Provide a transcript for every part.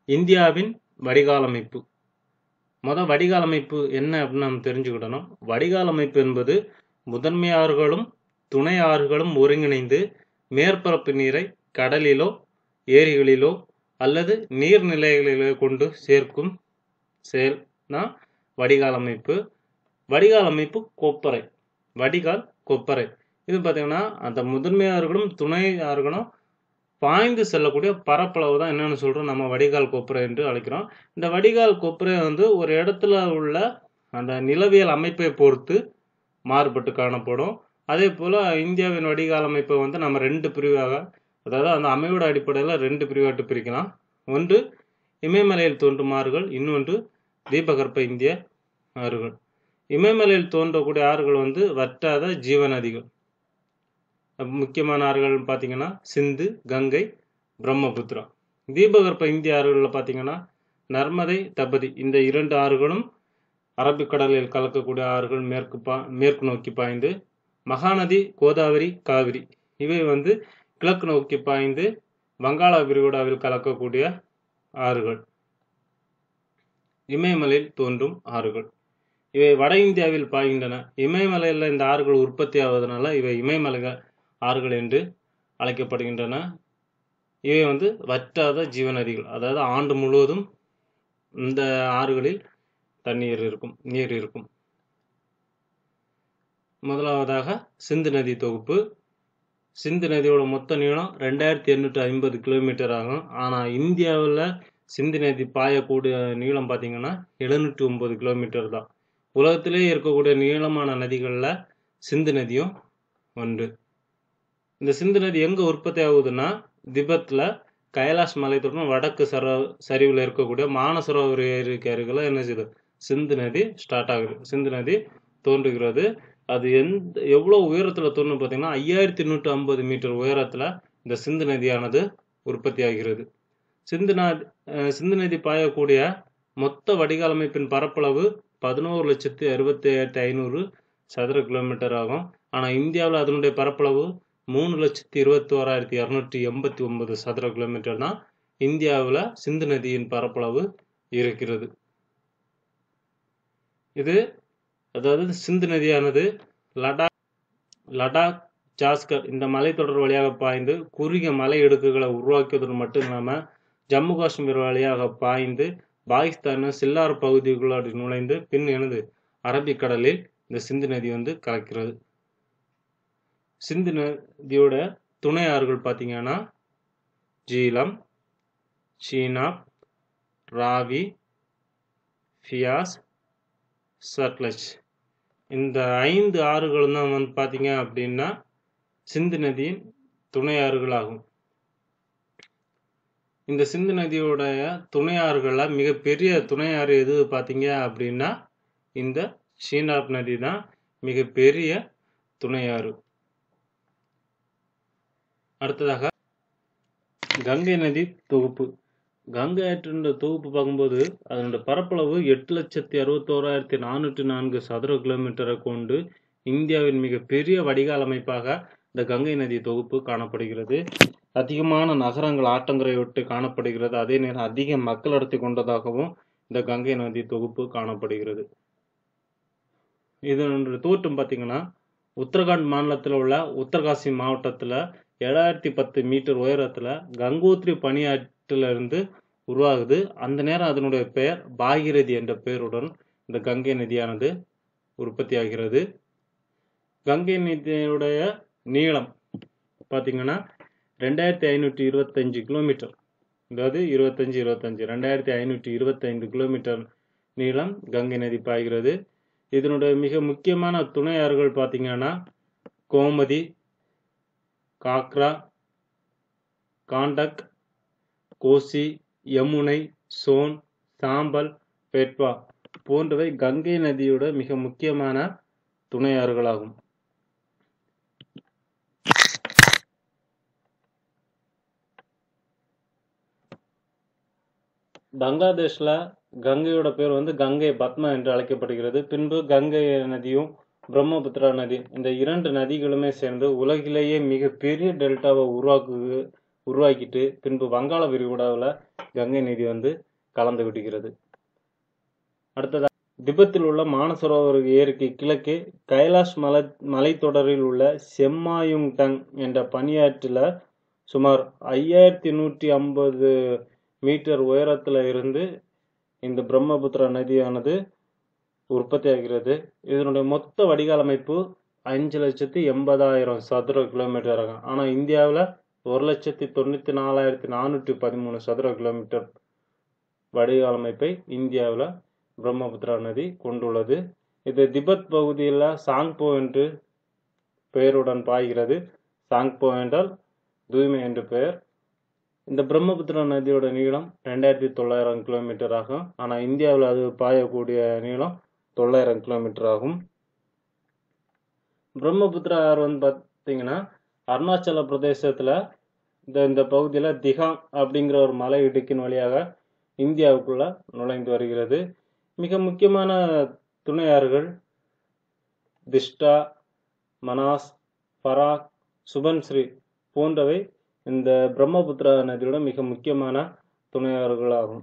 இந்தியாவின் வடிகால் அமைப்பு முத வடிகால் அமைப்பு என்ன அப்படின்னு நம்ம தெரிஞ்சுக்கிடணும் வடிகால் அமைப்பு என்பது முதன்மை ஆறுகளும் துணை ஆறுகளும் ஒருங்கிணைந்து மேற்பரப்பு நீரை கடலிலோ ஏரிகளிலோ அல்லது நீர்நிலைகளிலோ கொண்டு சேர்க்கும் செயல் தான் வடிகால் அமைப்பு வடிகால் அமைப்பு கொப்பரை வடிகால் கொப்பரை இது பார்த்தீங்கன்னா அந்த முதன்மை ஆறுகளும் துணை ஆறுகளும் பாய்ந்து செல்லக்கூடிய பரப்பளவு தான் என்னன்னு சொல்றோம் நம்ம வடிகால் கொப்பரை என்று அழைக்கிறோம் இந்த வடிகால் கொப்பரை வந்து ஒரு இடத்துல உள்ள அந்த நிலவியல் அமைப்பை பொறுத்து மாறுபட்டு காணப்படும் அதே போல இந்தியாவின் வடிகால் அமைப்பை வந்து நம்ம ரெண்டு பிரிவாக அதாவது அந்த அமைவோட அடிப்படையில் ரெண்டு பிரிவாட்டு பிரிக்கலாம் ஒன்று இமயமலையில் தோன்றும் ஆறுகள் இன்னொன்று தீபகற்ப இந்திய ஆறுகள் இமயமலையில் தோன்றக்கூடிய ஆறுகள் வந்து வற்றாத ஜீவநதிகள் முக்கியமான ஆறுகள் பார்த்தீங்கன்னா சிந்து கங்கை பிரம்மபுத்திரா தீபகற்ப இந்திய ஆறுகளில் பார்த்தீங்கன்னா நர்மதை தபதி இந்த இரண்டு ஆறுகளும் அரபிக்கடலில் கலக்கக்கூடிய ஆறுகள் மேற்கு பா மேற்கு நோக்கி பாய்ந்து மகாநதி கோதாவரி காவிரி இவை வந்து கிழக்கு நோக்கி பாய்ந்து வங்காள விரிகுடாவில் கலக்கக்கூடிய ஆறுகள் இமயமலையில் தோன்றும் ஆறுகள் இவை வட இந்தியாவில் பாய்கின்றன இமயமலையில் இந்த ஆறுகள் உற்பத்தி ஆவதனால இவை இமயமலை ஆறுகள் என்று அழைக்கப்படுகின்றன இவை வந்து வற்றாத ஜீவநதிகள் அதாவது ஆண்டு முழுவதும் இந்த ஆறுகளில் தண்ணீர் இருக்கும் நீர் இருக்கும் முதலாவதாக சிந்து நதி தொகுப்பு சிந்து நதியோட மொத்த நீளம் ரெண்டாயிரத்தி எண்ணூற்றி ஐம்பது கிலோமீட்டர் ஆகும் ஆனால் இந்தியாவில் சிந்து நதி பாயக்கூடிய நீளம் பார்த்தீங்கன்னா எழுநூற்றி ஒன்பது கிலோமீட்டர் தான் உலகத்திலே இருக்கக்கூடிய நீளமான நதிகளில் சிந்து நதியும் ஒன்று இந்த சிந்து நதி எங்கே உற்பத்தி ஆகுதுன்னா திபெத்தில் கைலாஷ் மலைத்தொடரும் வடக்கு சர சரிவில் இருக்கக்கூடிய மானசரோவர் ஏரிக்கு அருகில் என்ன செய்யுது சிந்து நதி ஸ்டார்ட் ஆகுது சிந்து நதி தோன்றுகிறது அது எந்த எவ்வளோ உயரத்தில் தோணும் பார்த்தீங்கன்னா ஐயாயிரத்தி நூற்றி ஐம்பது மீட்டர் உயரத்தில் இந்த சிந்து நதியானது உற்பத்தி ஆகிறது சிந்து நதி சிந்து நதி பாயக்கூடிய மொத்த வடிகால் அமைப்பின் பரப்பளவு பதினோரு லட்சத்தி அறுபத்தி எட்டு ஐநூறு சதுர கிலோமீட்டர் ஆகும் ஆனால் இந்தியாவில் அதனுடைய பரப்பளவு மூணு லட்சத்தி இருபத்தி ஓராயிரத்தி இரநூற்றி எண்பத்தி ஒன்பது சதுர கிலோமீட்டர் தான் இந்தியாவில் சிந்து நதியின் பரப்பளவு இருக்கிறது இது அதாவது சிந்து நதியானது லடாக் லடாக் ஜாஸ்கர் இந்த மலைத்தொடர் வழியாக பாய்ந்து குறுகிய மலை இடுக்குகளை உருவாக்குவதற்கு மட்டும் இல்லாமல் ஜம்மு காஷ்மீர் வழியாக பாய்ந்து பாகிஸ்தான் சில்லார் பகுதிகளோடு நுழைந்து பின் எனது அரபிக்கடலில் இந்த சிந்து நதி வந்து கலக்கிறது சிந்து நதியோட துணை ஆறுகள் பார்த்தீங்கன்னா ஜீலம் சீனாப் ராவி ஃபியாஸ் சட்லஜ் இந்த ஐந்து ஆறுகளும் தான் வந்து பார்த்தீங்க அப்படின்னா சிந்து நதியின் துணை ஆறுகளாகும் இந்த சிந்து நதியோடைய துணை ஆறுகளில் மிகப்பெரிய துணை ஆறு எது பார்த்தீங்க அப்படின்னா இந்த ஷீனாப் நதி தான் மிகப்பெரிய துணை ஆறு அடுத்ததாக கங்கை நதி தொகுப்பு கங்கை ஆற்றின் தொகுப்பு பார்க்கும்போது அதனுடைய பரப்பளவு எட்டு லட்சத்தி அறுபத்தோராயிரத்தி நானூற்றி நான்கு சதுர கிலோமீட்டரை கொண்டு இந்தியாவின் மிக பெரிய வடிகால் அமைப்பாக இந்த கங்கை நதி தொகுப்பு காணப்படுகிறது அதிகமான நகரங்கள் ஆற்றங்கரை விட்டு காணப்படுகிறது அதே நேரம் அதிக மக்கள் அடர்த்தி கொண்டதாகவும் இந்த கங்கை நதி தொகுப்பு காணப்படுகிறது இதனுடைய தோற்றம் பார்த்தீங்கன்னா உத்தரகாண்ட் மாநிலத்தில் உள்ள உத்தரகாசி மாவட்டத்தில் ஏழாயிரத்தி பத்து மீட்டர் உயரத்தில் கங்கோத்ரி பனியாற்றிலிருந்து உருவாகுது அந்த நேரம் அதனுடைய பெயர் பாகிரதி என்ற பெயருடன் இந்த கங்கை நதியானது உற்பத்தி ஆகிறது கங்கை நதியுடைய நீளம் பார்த்தீங்கன்னா ரெண்டாயிரத்தி ஐநூற்றி இருபத்தஞ்சு கிலோமீட்டர் அதாவது இருபத்தஞ்சு இருபத்தஞ்சு ரெண்டாயிரத்தி ஐநூற்றி இருபத்தைந்து கிலோமீட்டர் நீளம் கங்கை நதி பாய்கிறது இதனுடைய மிக முக்கியமான துணை ஆறுகள் பார்த்தீங்கன்னா கோமதி காக்ரா காண்டக் கோசி யமுனை சோன் சாம்பல் பெட்வா போன்றவை கங்கை நதியோட மிக முக்கியமான துணை ஆறுகளாகும் பங்களாதேஷ்ல கங்கையோட பேர் வந்து கங்கை பத்மா என்று அழைக்கப்படுகிறது பின்பு கங்கை நதியும் பிரம்மபுத்திரா நதி இந்த இரண்டு நதிகளுமே சேர்ந்து உலகிலேயே மிக பெரிய டெல்டாவை உருவாக்கு உருவாக்கிட்டு பின்பு வங்காள விரிகுடாவில் கங்கை நதி வந்து கலந்து விடுகிறது அடுத்ததாக திபெத்தில் உள்ள மானசரோவர் ஏரிக்கு கிழக்கே கைலாஷ் மலை மலைத்தொடரில் உள்ள செம்மாயுங்டங் என்ற பனியாற்றில் சுமார் ஐயாயிரத்தி நூற்றி ஐம்பது மீட்டர் உயரத்தில் இருந்து இந்த பிரம்மபுத்திரா நதியானது உற்பத்தி ஆகிறது இதனுடைய மொத்த வடிகால் அமைப்பு அஞ்சு லட்சத்தி எண்பதாயிரம் சதுர கிலோமீட்டர் ஆகும் ஆனால் இந்தியாவில் ஒரு லட்சத்தி தொண்ணூற்றி நாலாயிரத்தி நானூற்றி பதிமூணு சதுர கிலோமீட்டர் வடிகால் அமைப்பை இந்தியாவில் பிரம்மபுத்திரா நதி கொண்டுள்ளது இது திபெத் பகுதியில் சாங்போ என்று பெயருடன் பாய்கிறது சாங்போ என்றால் தூய்மை என்று பெயர் இந்த பிரம்மபுத்திரா நதியோட நீளம் ரெண்டாயிரத்தி தொள்ளாயிரம் கிலோமீட்டர் ஆகும் ஆனால் இந்தியாவில் அது பாயக்கூடிய நீளம் தொள்ளாயிரம் கிலோமீட்டர் ஆகும் பிரம்மபுத்திரா ஆறு வந்து பார்த்தீங்கன்னா அருணாச்சல பிரதேசத்தில் இந்த இந்த பகுதியில் திகாங் அப்படிங்கிற ஒரு மலை இடுக்கின் வழியாக இந்தியாவுக்குள்ள நுழைந்து வருகிறது மிக முக்கியமான துணையாறுகள் திஷ்டா மனாஸ் பராக் சுபன்ஸ்ரீ போன்றவை இந்த பிரம்மபுத்திரா நதியோட மிக முக்கியமான துணையாறுகளாகும்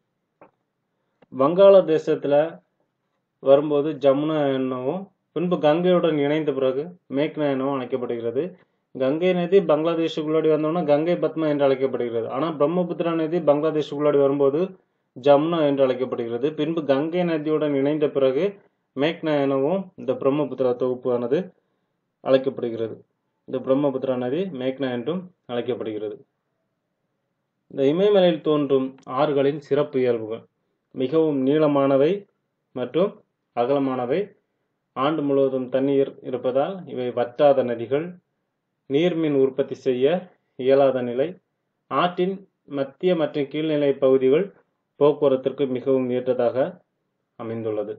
வங்காளதேசத்தில் வரும்போது ஜமுனா என்னவும் பின்பு கங்கையுடன் இணைந்த பிறகு மேக்னா எனவும் அழைக்கப்படுகிறது கங்கை நதி பங்களாதேஷுக்குள்ளாடி வந்தோம்னா கங்கை பத்மா என்று அழைக்கப்படுகிறது ஆனால் பிரம்மபுத்திரா நதி பங்களாதேஷுக்குள்ளாடி வரும்போது ஜமுனா என்று அழைக்கப்படுகிறது பின்பு கங்கை நதியுடன் இணைந்த பிறகு மேக்னா எனவும் இந்த பிரம்மபுத்திரா தொகுப்பானது அழைக்கப்படுகிறது இந்த பிரம்மபுத்திரா நதி மேக்னா என்றும் அழைக்கப்படுகிறது இந்த இமயமலையில் தோன்றும் ஆறுகளின் சிறப்பு இயல்புகள் மிகவும் நீளமானவை மற்றும் அகலமானவை ஆண்டு முழுவதும் தண்ணீர் இருப்பதால் இவை வற்றாத நதிகள் நீர்மின் உற்பத்தி செய்ய இயலாத நிலை ஆற்றின் மத்திய மற்றும் கீழ்நிலை பகுதிகள் போக்குவரத்திற்கு மிகவும் ஏற்றதாக அமைந்துள்ளது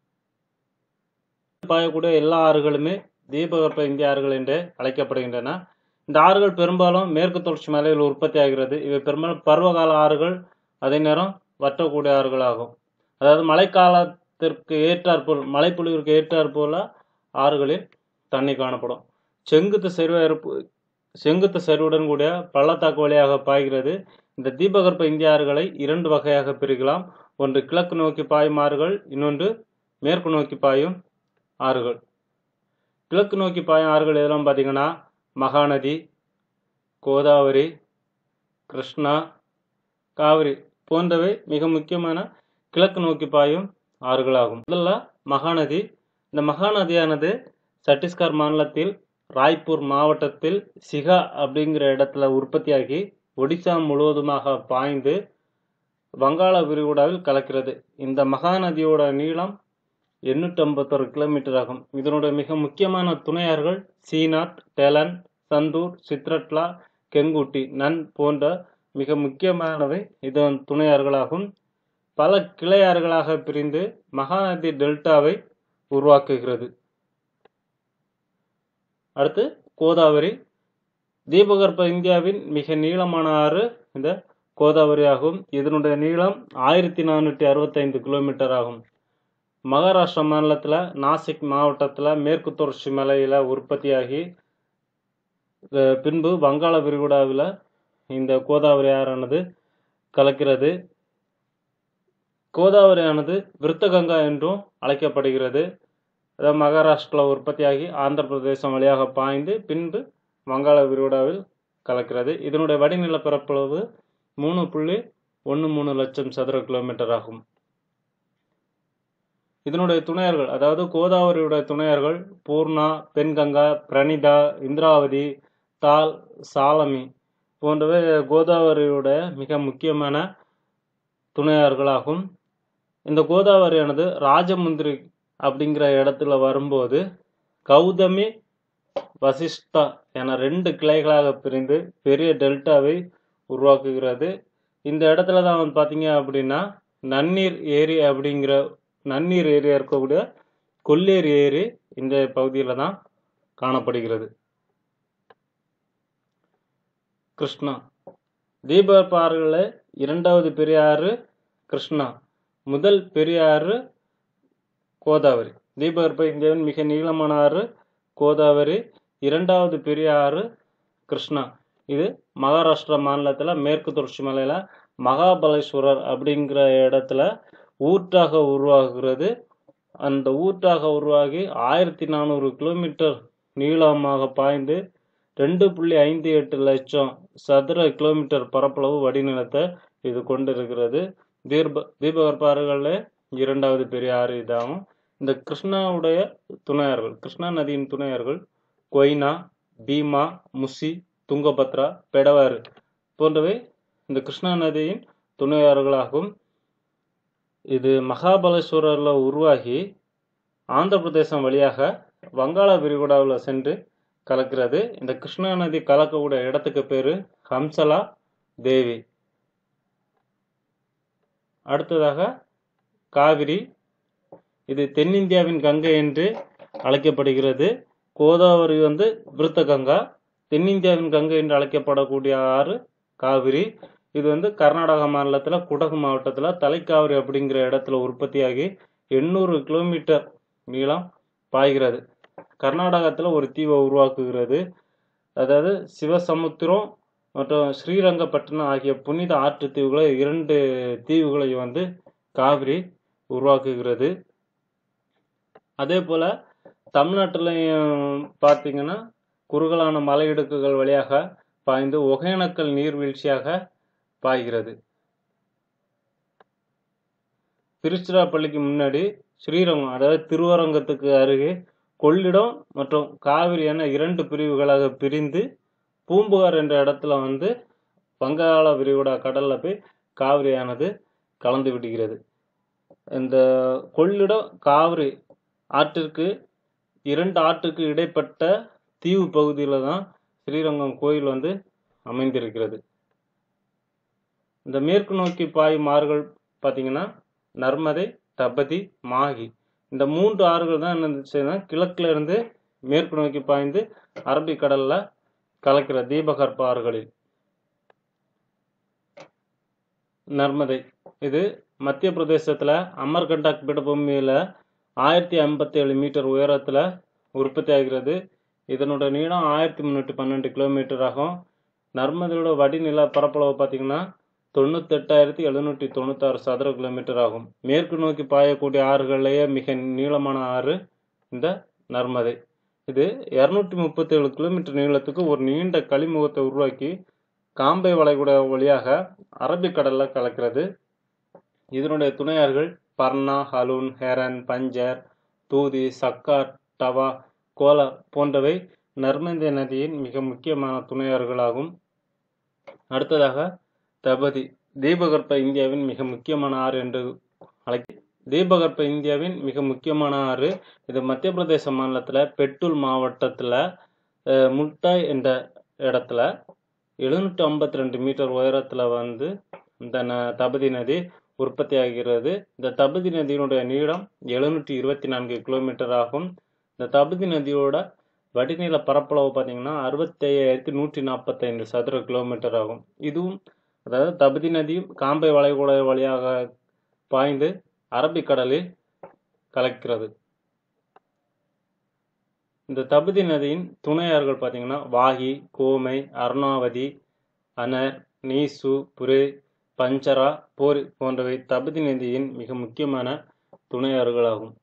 பாயக்கூடிய எல்லா ஆறுகளுமே தீபகற்ப இந்திய ஆறுகள் என்று அழைக்கப்படுகின்றன இந்த ஆறுகள் பெரும்பாலும் மேற்கு தொடர்ச்சி மலையில் உற்பத்தி ஆகிறது இவை பெரும்பாலும் பருவகால ஆறுகள் அதே நேரம் வற்றக்கூடிய ஆறுகள் ஆகும் அதாவது மழைக்காலத்திற்கு ஏற்றாற்போல் மழைப்பொழிவிற்கு ஏற்றாற்போல ஆறுகளில் தண்ணி காணப்படும் செங்குத்து சரிவு இருப்பு செங்குத்து சரிவுடன் கூடிய பள்ளத்தாக்கு வழியாக பாய்கிறது இந்த தீபகற்ப இந்திய ஆறுகளை இரண்டு வகையாக பிரிக்கலாம் ஒன்று கிழக்கு நோக்கி பாயும் ஆறுகள் இன்னொன்று மேற்கு நோக்கி பாயும் ஆறுகள் கிழக்கு நோக்கி பாயும் ஆறுகள் எதெல்லாம் பார்த்தீங்கன்னா மகாநதி கோதாவரி கிருஷ்ணா காவிரி போன்றவை மிக முக்கியமான கிழக்கு நோக்கி பாயும் ஆறுகளாகும் முதல்ல மகாநதி இந்த மகாநதியானது சத்தீஸ்கர் மாநிலத்தில் ராய்ப்பூர் மாவட்டத்தில் சிகா அப்படிங்கிற இடத்துல உற்பத்தியாகி ஒடிசா முழுவதுமாக பாய்ந்து வங்காள விரிகுடாவில் கலக்கிறது இந்த மகாநதியோட நீளம் எண்ணூற்றி ஐம்பத்தொரு கிலோமீட்டர் ஆகும் இதனுடைய மிக முக்கியமான துணையாறுகள் சீனாத் டெலன் சந்தூர் சித்ரட்லா கெங்குட்டி நன் போன்ற மிக முக்கியமானவை இதன் துணையாறுகளாகும் பல கிளையாறுகளாக பிரிந்து மகாநதி டெல்டாவை உருவாக்குகிறது அடுத்து கோதாவரி தீபகற்ப இந்தியாவின் மிக நீளமான ஆறு இந்த கோதாவரி ஆகும் இதனுடைய நீளம் ஆயிரத்தி நானூற்றி அறுபத்தைந்து கிலோமீட்டர் ஆகும் மகாராஷ்டிரா மாநிலத்தில் நாசிக் மாவட்டத்தில் மேற்கு தொடர்ச்சி மலையில் உற்பத்தியாகி அஹ் பின்பு வங்காள விரிகுடாவில் இந்த கோதாவரி ஆறானது கலக்கிறது கோதாவரியானது விருத்தகங்கா என்றும் அழைக்கப்படுகிறது அதாவது மகாராஷ்டிராவில் உற்பத்தியாகி ஆந்திர பிரதேசம் வழியாக பாய்ந்து பின்பு வங்காள விரிகுடாவில் கலக்கிறது இதனுடைய வடிநில பரப்பளவு மூணு புள்ளி ஒன்று மூணு லட்சம் சதுர கிலோமீட்டர் ஆகும் இதனுடைய துணையர்கள் அதாவது கோதாவரியுடைய துணையர்கள் பூர்ணா பெண்கங்கா பிரணிதா இந்திராவதி தால் சாலமி போன்றவை கோதாவரியுடைய மிக முக்கியமான துணையாறுகளாகும் இந்த கோதாவரியானது ராஜமுந்திரி அப்படிங்கிற இடத்துல வரும்போது கௌதமி வசிஷ்டா என ரெண்டு கிளைகளாக பிரிந்து பெரிய டெல்டாவை உருவாக்குகிறது இந்த இடத்துல தான் வந்து பார்த்தீங்க அப்படின்னா நன்னீர் ஏரி அப்படிங்கிற நன்னீர் ஏரியா இருக்கக்கூடிய கொல்லேரி ஏரி இந்த பகுதியில் தான் காணப்படுகிறது கிருஷ்ணா தீபகற்ப ஆறுகளில் இரண்டாவது பெரிய ஆறு கிருஷ்ணா முதல் பெரிய ஆறு கோதாவரி தீபகற்ப இந்தியாவின் மிக நீளமான ஆறு கோதாவரி இரண்டாவது பெரிய ஆறு கிருஷ்ணா இது மகாராஷ்டிரா மாநிலத்தில் மேற்கு தொடர்ச்சி மலையில் மகாபலேஸ்வரர் அப்படிங்கிற இடத்துல ஊற்றாக உருவாகுகிறது அந்த ஊற்றாக உருவாகி ஆயிரத்தி நானூறு கிலோமீட்டர் நீளமாக பாய்ந்து ரெண்டு புள்ளி ஐந்து எட்டு லட்சம் சதுர கிலோமீட்டர் பரப்பளவு வடிநிலத்தை இது கொண்டிருக்கிறது தீர்ப தீபகற்ப ஆறுகளில் இரண்டாவது பெரிய ஆறு இதாகும் இந்த கிருஷ்ணாவுடைய துணையார்கள் கிருஷ்ணா நதியின் துணையார்கள் கொய்னா பீமா முசி துங்கபத்ரா பெடவாறு போன்றவை இந்த கிருஷ்ணா நதியின் துணையாறுகளாகும் இது மகாபலேஸ்வரர்ல உருவாகி ஆந்திர பிரதேசம் வழியாக வங்காள விரிகுடாவில் சென்று கலக்கிறது இந்த கிருஷ்ணா நதி கலக்கக்கூடிய இடத்துக்கு பேரு ஹம்சலா தேவி அடுத்ததாக காவிரி இது தென்னிந்தியாவின் கங்கை என்று அழைக்கப்படுகிறது கோதாவரி வந்து விருத்த கங்கா தென்னிந்தியாவின் கங்கை என்று அழைக்கப்படக்கூடிய ஆறு காவிரி இது வந்து கர்நாடகா மாநிலத்தில் குடகு மாவட்டத்தில் தலைக்காவிரி அப்படிங்கிற இடத்துல உற்பத்தியாகி எண்ணூறு கிலோமீட்டர் நீளம் பாய்கிறது கர்நாடகத்தில் ஒரு தீவை உருவாக்குகிறது அதாவது சிவசமுத்திரம் மற்றும் ஸ்ரீரங்கப்பட்டினம் ஆகிய புனித ஆற்று தீவுகளை இரண்டு தீவுகளை வந்து காவிரி உருவாக்குகிறது அதே போல் தமிழ்நாட்டிலையும் பார்த்தீங்கன்னா குறுகலான மலையிடுக்குகள் வழியாக பாய்ந்து ஒகேனக்கல் நீர்வீழ்ச்சியாக பாய்கிறது திருச்சிராப்பள்ளிக்கு முன்னாடி ஸ்ரீரங்கம் அதாவது திருவரங்கத்துக்கு அருகே கொள்ளிடம் மற்றும் காவிரி என இரண்டு பிரிவுகளாக பிரிந்து பூம்புகார் என்ற இடத்துல வந்து வங்காள விரிகுடா கடல்ல போய் காவிரியானது கலந்து விடுகிறது இந்த கொள்ளிடம் காவிரி ஆற்றிற்கு இரண்டு ஆற்றுக்கு இடைப்பட்ட தீவு பகுதியில் தான் ஸ்ரீரங்கம் கோயில் வந்து அமைந்திருக்கிறது இந்த மேற்கு நோக்கி பாயும் ஆறுகள் பார்த்தீங்கன்னா நர்மதை தபதி மாகி இந்த மூன்று ஆறுகள் தான் என்ன செய்யுதுன்னா கிழக்குல இருந்து மேற்கு நோக்கி பாய்ந்து அரபிக்கடல்ல கலக்கிற தீபகற்ப ஆறுகளில் நர்மதை இது மத்திய பிரதேசத்துல அமர்கண்டாக் பீடபூமியில ஆயிரத்தி ஐம்பத்தி ஏழு மீட்டர் உயரத்துல உற்பத்தி ஆகிறது இதனோட நீளம் ஆயிரத்தி முந்நூற்றி பன்னெண்டு கிலோமீட்டர் ஆகும் நர்மதையோட வடிநில பரப்பளவு பார்த்தீங்கன்னா தொண்ணூத்தெட்டாயிரத்தி எழுநூற்றி தொண்ணூத்தாறு சதுர கிலோமீட்டர் ஆகும் மேற்கு நோக்கி பாயக்கூடிய ஆறுகளிலேயே மிக நீளமான ஆறு இந்த நர்மதை இது இரநூத்தி முப்பத்தி ஏழு கிலோமீட்டர் நீளத்துக்கு ஒரு நீண்ட களிமுகத்தை உருவாக்கி காம்பை வளைகுடா வழியாக அரபிக்கடல்ல கலக்கிறது இதனுடைய துணையார்கள் பர்னா ஹலூன் ஹெரன் பஞ்சர் தூதி சக்கார் டவா கோலா போன்றவை நர்மதை நதியின் மிக முக்கியமான துணையாறுகளாகும் அடுத்ததாக தபதி தீபகற்ப இந்தியாவின் மிக முக்கியமான ஆறு என்று அழைக்க தீபகற்ப இந்தியாவின் மிக முக்கியமான ஆறு இது மத்திய பிரதேச மாநிலத்தில் பெட்டுல் மாவட்டத்தில் முல்டாய் என்ற இடத்துல எழுநூற்றி ஐம்பத்தி ரெண்டு மீட்டர் உயரத்தில் வந்து இந்த ந தபதி நதி உற்பத்தி ஆகிறது இந்த தபதி நதியினுடைய நீளம் எழுநூற்றி இருபத்தி நான்கு கிலோமீட்டர் ஆகும் இந்த தபதி நதியோட வடிநில பரப்பளவு பார்த்தீங்கன்னா அறுபத்தையாயிரத்தி நூற்றி நாற்பத்தைந்து சதுர கிலோமீட்டர் ஆகும் இதுவும் அதாவது தபதி நதியும் காம்பை வளைகுடா வழியாக பாய்ந்து அரபிக்கடலில் கலக்கிறது இந்த தபதி நதியின் துணையாறுகள் பார்த்தீங்கன்னா வாகி கோமை அருணாவதி அனர் நீசு புரே பஞ்சரா போரி போன்றவை தபதி நதியின் மிக முக்கியமான துணையாறுகளாகும்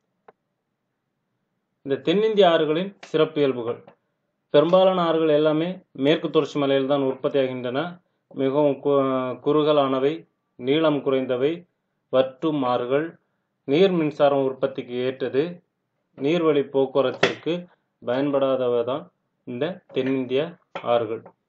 இந்த தென்னிந்திய ஆறுகளின் சிறப்பியல்புகள் பெரும்பாலான ஆறுகள் எல்லாமே மேற்கு தொடர்ச்சி மலையில் தான் உற்பத்தியாகின்றன மிகவும் குறுகலானவை நீளம் குறைந்தவை வற்றும் ஆறுகள் நீர் மின்சாரம் உற்பத்திக்கு ஏற்றது நீர்வழி போக்குவரத்திற்கு பயன்படாதவை தான் இந்த தென்னிந்திய ஆறுகள்